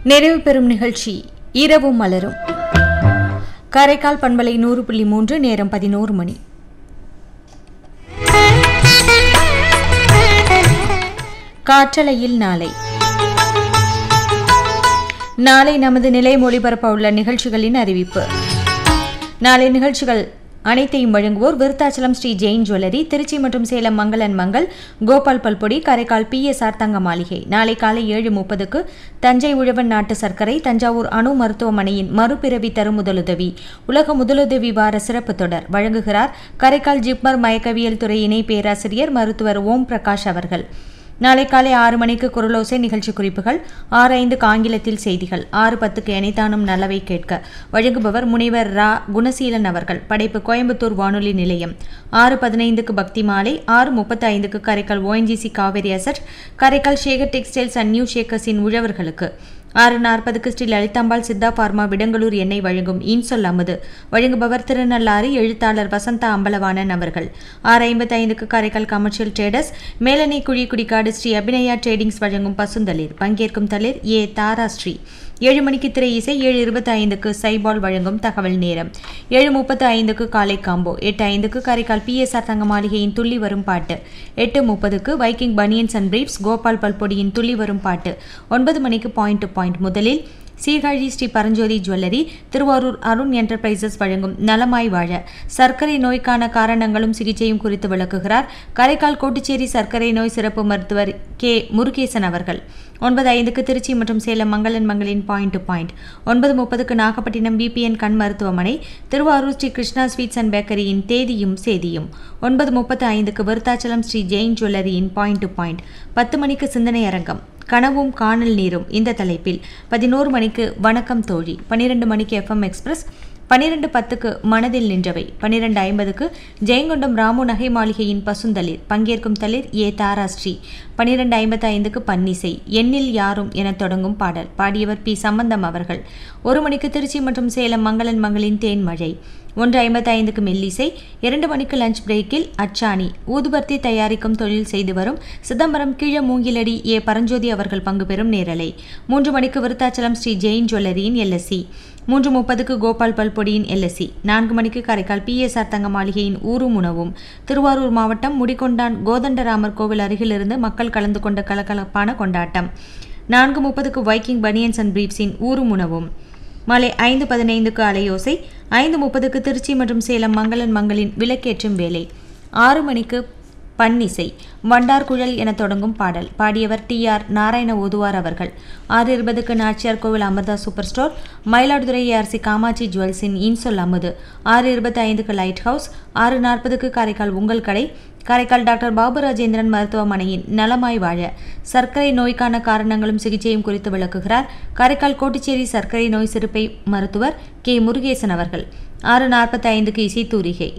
நிறைவு பெறும் நிகழ்ச்சி இரவும் மலரும் காரைக்கால் பண்பலை நூறு புள்ளி மூன்று நேரம் பதினோரு மணி காற்றலையில் நாளை நாளை நமது நிலையம் ஒளிபரப்ப உள்ள நிகழ்ச்சிகளின் அறிவிப்பு நாளை நிகழ்ச்சிகள் அனைத்தையும் வழங்குவோர் விருத்தாச்சலம் ஸ்ரீ ஜெயின் ஜுவல்லரி திருச்சி மற்றும் சேலம் மங்களன் மங்கள் கோபால் பல்பொடி காரைக்கால் பிஎஸ்ஆர் தங்க மாளிகை நாளை காலை ஏழு முப்பதுக்கு தஞ்சை உழவன் நாட்டு சர்க்கரை தஞ்சாவூர் அணு மருத்துவமனையின் மறுபிறவி தரும் முதலுதவி உலக முதலுதவி வார சிறப்பு தொடர் வழங்குகிறார் காரைக்கால் ஜிப்மர் மயக்கவியல் துறை இணை பேராசிரியர் மருத்துவர் ஓம் பிரகாஷ் அவர்கள் நாளை காலை ஆறு மணிக்கு குரலோசை நிகழ்ச்சி குறிப்புகள் ஆறு ஐந்துக்கு ஆங்கிலத்தில் செய்திகள் ஆறு பத்துக்கு எனைத்தானும் நல்லவை கேட்க வழங்குபவர் முனைவர் ரா குணசீலன் அவர்கள் படைப்பு கோயம்புத்தூர் வானொலி நிலையம் ஆறு பதினைந்துக்கு பக்தி மாலை ஆறு முப்பத்தி ஐந்துக்கு Karaikal ONGC Cauvery asset Karaikal Shekar textiles and new ஷேக்கர்ஸின் உழவர்களுக்கு ஆறு நாற்பதுக்கு ஸ்ரீ லலிதாம்பாள் சித்தா பார்மா விடங்களூர் எண்ணெய் வழங்கும் இன்சொல் அமுது வழங்குபவர் திருநள்ளாறு எழுத்தாளர் வசந்தா அம்பலவாணன் அவர்கள் ஆறு ஐம்பத்தி ஐந்துக்கு காரைக்கால் கமர்ஷியல் ட்ரேடர்ஸ் மேலனை குழி குடிக்காடு ஸ்ரீ அபிநயா ட்ரேடிங்ஸ் வழங்கும் பசுந்தளிர் பங்கேற்கும் தளிர் ஏ தாரா ஸ்ரீ ஏழு மணிக்கு திரை இசை ஏழு இருபத்தி ஐந்துக்கு சைபால் வழங்கும் தகவல் நேரம் ஏழு முப்பத்து ஐந்துக்கு காலை காம்போ எட்டு ஐந்துக்கு காரைக்கால் பிஎஸ்ஆர் தங்க மாளிகையின் துள்ளி வரும் பாட்டு எட்டு முப்பதுக்கு Viking banians and briefs Gopal பல்பொடியின் துள்ளி வரும் பாட்டு ஒன்பது மணிக்கு பாயிண்ட் டு பாயிண்ட் முதலில் சீர்காழி ஸ்ரீ பரஞ்சோதி ஜுவல்லரி திருவாரூர் அருண் என்டர்பிரைசஸ் வழங்கும் நலமாய் வாழ சர்க்கரை நோய்க்கான காரணங்களும் சிகிச்சையும் குறித்து விளக்குகிறார் காரைக்கால் கோட்டுச்சேரி சர்க்கரை நோய் சிறப்பு மருத்துவர் கே முருகேசன் அவர்கள் ஒன்பது ஐந்துக்கு திருச்சி மற்றும் சேலம் மங்களன் மங்களின் பாயிண்ட் டு பாயிண்ட் ஒன்பது முப்பதுக்கு நாகப்பட்டினம் பிபிஎன் கண் மருத்துவமனை திருவாரூர் ஸ்ரீ கிருஷ்ணா ஸ்வீட்ஸ் அண்ட் பேக்கரியின் தேதியும் சேதியும் ஒன்பது முப்பத்து ஐந்துக்கு விருத்தாச்சலம் ஸ்ரீ ஜெயின் ஜுவல்லரியின் பாயிண்ட் டு பாயிண்ட் பத்து மணிக்கு சிந்தனை அரங்கம் கனவும் காணல் நீரும் இந்த தலைப்பில் பதினோரு மணிக்கு வணக்கம் தோழி பன்னிரெண்டு மணிக்கு எஃப்எம் எக்ஸ்பிரஸ் பன்னிரெண்டு பத்துக்கு மனதில் நின்றவை பன்னிரெண்டு ஐம்பதுக்கு ஜெயங்கொண்டம் ராமு நகை மாளிகையின் பசுந்தளிர் பங்கேற்கும் தளிர் ஏ தாராஸ்ரீ பன்னிரெண்டு ஐம்பத்தி ஐந்துக்கு பன்னிசை எண்ணில் யாரும் என தொடங்கும் பாடல் பாடியவர் பி சம்பந்தம் அவர்கள் ஒரு மணிக்கு திருச்சி மற்றும் சேலம் மங்களன் மங்களின் தேன்மழை ஒன்று ஐம்பத்தி ஐந்துக்கு மெல்லிசை இரண்டு மணிக்கு லஞ்ச் பிரேக்கில் அச்சாணி ஊதுபர்த்தி தயாரிக்கும் தொழில் செய்து வரும் சிதம்பரம் கீழ மூங்கிலடி ஏ பரஞ்சோதி அவர்கள் பங்கு பெறும் நேரலை மூன்று மணிக்கு விருத்தாச்சலம் ஸ்ரீ ஜெயின் ஜுவல்லரியின் எல்எஸ்சி மூன்று முப்பதுக்கு கோபால் பல்பொடியின் எல்எஸ்சி நான்கு மணிக்கு காரைக்கால் பிஎஸ்ஆர் தங்க மாளிகையின் ஊரும் உணவும் திருவாரூர் மாவட்டம் முடிகொண்டான் கோதண்டராமர் கோவில் அருகிலிருந்து மக்கள் கலந்து கொண்ட கலகலப்பான கொண்டாட்டம் நான்கு முப்பதுக்கு வைக்கிங் பனியன்ஸ் அண்ட் பிரீப்ஸின் ஊரும் உணவும் மாலை ஐந்து பதினைந்துக்கு அலையோசை ஐந்து முப்பதுக்கு திருச்சி மற்றும் சேலம் மங்களன் மங்களின் விளக்கேற்றும் வேலை ஆறு மணிக்கு பன்னிசை வண்டார்குழல் என தொடங்கும் பாடல் பாடியவர் டி ஆர் நாராயண ஓதுவார் அவர்கள் ஆறு இருபதுக்கு Nachiyar Kovil Amirtha super store Mayiladuthurai ARC Kamatchi ஜுவல்ஸின் இன்சொல் அமுது ஆறு இருபத்தி ஐந்துக்கு லைட் ஹவுஸ் ஆறு நாற்பதுக்கு காரைக்கால் உங்கள் கடை காரைக்கால் டாக்டர் பாபு ராஜேந்திரன் மருத்துவமனையின் நலமாய் வாழ சர்க்கரை நோய்க்கான காரணங்களும் சிகிச்சையும் குறித்து விளக்குகிறார் காரைக்கால் கோட்டுச்சேரி சர்க்கரை நோய் சிறுப்பை மருத்துவர் கே முருகேசன் அவர்கள் ஆறு நாற்பத்தி ஐந்துக்கு இசை தூரிகை